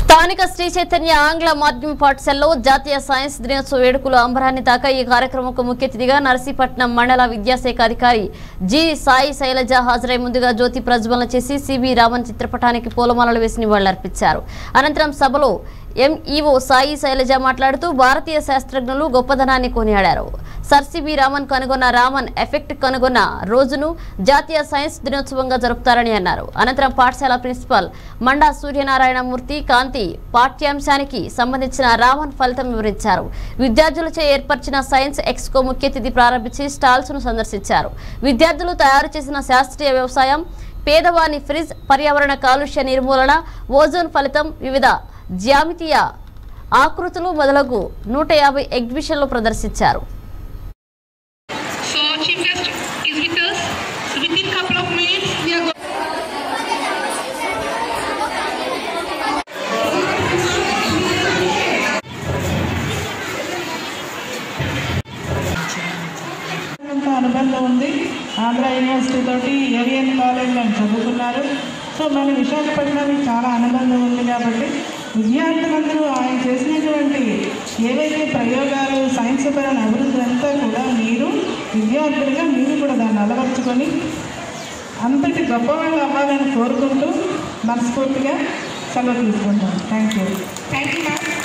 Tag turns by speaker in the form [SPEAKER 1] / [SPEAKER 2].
[SPEAKER 1] స్థానిక శ్రీ చైతన్య ఆంగ్ల మాధ్యమ పాఠశాలలో జాతీయ సైన్స్ దినోత్సవ వేడుకలు అంబరాన్ని దాకా ఈ కార్యక్రమంకు ముఖ్య అతిథిగా నర్సీపట్నం మండల విద్యాశాఖ అధికారి జి సాయి శైలజ హాజరై ముందుగా జ్యోతి ప్రజ్వలన చేసి సిబి రామన్ చిత్రపటానికి పూలమాలలు వేసి నివాళులర్పించారు అనంతరం సభలో ఎంఈఓ సాయి శైలజ మాట్లాడుతూ భారతీయ శాస్త్రజ్ఞులు గొప్పదనాన్ని కొనియాడారు సర్ సిబి రామన్ కనుగొన్న రామన్ ఎఫెక్ట్ కనుగొన్న రోజును జాతీయ సైన్స్ దినోత్సవంగా జరుపుతారని అన్నారు అనంతరం పాఠశాల ప్రిన్సిపాల్ మండా సూర్యనారాయణమూర్తి కాంతి పాఠ్యాంశానికి సంబంధించిన రామన్ ఫలితం వివరించారు విద్యార్థులచే ఏర్పరిచిన సైన్స్ ఎక్స్కో ముఖ్య అతిథి ప్రారంభించి స్టాల్స్ ను సందర్శించారు విద్యార్థులు తయారు చేసిన శాస్త్రీయ వ్యవసాయం పేదవాని ఫ్రిజ్ పర్యావరణ కాలుష్య నిర్మూలన ఓజోన్ ఫలితం వివిధ జ్యామితీయ ఆకృతులు మొదలగు నూట యాభై ఎగ్జిబిషన్లు ప్రదర్శించారు
[SPEAKER 2] So chief guest is with us. So within couple of minutes, we are going.
[SPEAKER 3] అంత అనుబంధం ఉంది ఆంధ్ర యూనివర్సిటీ తోటి ఏవిఎన్ కాలేజ్లో చదువుకున్నారు సో మన విశాఖపట్నానికి చాలా అనుబంధం ఉంది కాబట్టి విద్యార్థులందరూ ఆయన చేసినటువంటి ఏవైతే ప్రయోగాలు సైన్స్ పరమైన అభివృద్ధి అంతా కూడా మీరు విద్యార్థులుగా మీరు కూడా దాన్ని అలవర్చుకొని అంతటి గొప్పవాళ్ళు అవ్వాలని కోరుకుంటూ మనస్ఫూర్తిగా సెలవు తీసుకుంటాం thank you
[SPEAKER 2] Thank you, ma'am.